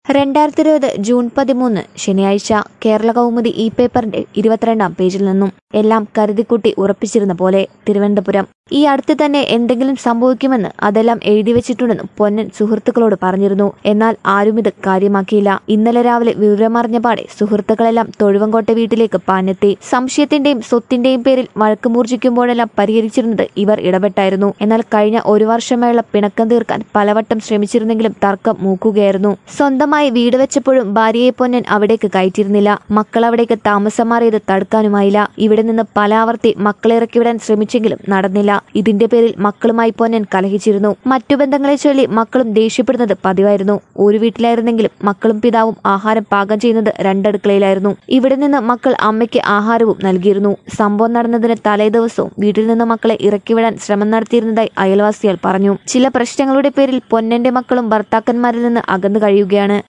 രണ്ടായിരത്തി ഇരുപത് ജൂൺ പതിമൂന്ന് ശനിയാഴ്ച കേരള കൗമുദി ഇ പേപ്പറിന്റെ ഇരുപത്തിരണ്ടാം പേജിൽ നിന്നും എല്ലാം കരുതിക്കുട്ടി ഉറപ്പിച്ചിരുന്ന പോലെ തിരുവനന്തപുരം ഈ അടുത്ത് തന്നെ എന്തെങ്കിലും സംഭവിക്കുമെന്ന് അതെല്ലാം എഴുതി വെച്ചിട്ടുണ്ടെന്നും പൊന്നൻ സുഹൃത്തുക്കളോട് പറഞ്ഞിരുന്നു എന്നാൽ ആരും ഇത് കാര്യമാക്കിയില്ല ഇന്നലെ രാവിലെ വിവരമറിഞ്ഞ പാടെ സുഹൃത്തുക്കളെല്ലാം തൊഴുവങ്കോട്ടെ വീട്ടിലേക്ക് പാഞ്ഞെത്തി സംശയത്തിന്റെയും സ്വത്തിന്റെയും പേരിൽ വഴക്ക് മൂർജിക്കുമ്പോഴെല്ലാം പരിഹരിച്ചിരുന്നത് ഇവർ ഇടപെട്ടായിരുന്നു എന്നാൽ കഴിഞ്ഞ ഒരു വർഷമായുള്ള പിണക്കം തീർക്കാൻ പലവട്ടം ശ്രമിച്ചിരുന്നെങ്കിലും തർക്കം മൂക്കുകയായിരുന്നു സ്വന്തമായി വീട് വെച്ചപ്പോഴും ഭാര്യയെ പൊന്നൻ അവിടേക്ക് കയറ്റിയിരുന്നില്ല മക്കൾ അവിടേക്ക് താമസം മാറിയത് തടുക്കാനുമായില്ല ഇവിടെ നിന്ന് പല ആവർത്തി മക്കളെ ഇറക്കിവിടാൻ ശ്രമിച്ചെങ്കിലും നടന്നില്ല ഇതിന്റെ പേരിൽ മക്കളുമായി പൊന്നൻ കലഹിച്ചിരുന്നു മറ്റു ബന്ധങ്ങളെ ചൊല്ലി മക്കളും ദേഷ്യപ്പെടുന്നത് പതിവായിരുന്നു ഒരു വീട്ടിലായിരുന്നെങ്കിലും മക്കളും പിതാവും ആഹാരം പാകം ചെയ്യുന്നത് രണ്ടടുക്കളയിലായിരുന്നു ഇവിടെ നിന്ന് മക്കൾ അമ്മയ്ക്ക് ആഹാരവും നൽകിയിരുന്നു സംഭവം നടന്നതിന് തലേ ദിവസവും വീട്ടിൽ നിന്ന് മക്കളെ ഇറക്കിവിടാൻ ശ്രമം നടത്തിയിരുന്നതായി അയൽവാസികൾ പറഞ്ഞു ചില പ്രശ്നങ്ങളുടെ പേരിൽ പൊന്നന്റെ മക്കളും ഭർത്താക്കന്മാരിൽ നിന്ന് അകന്നു കഴിയുകയാണ്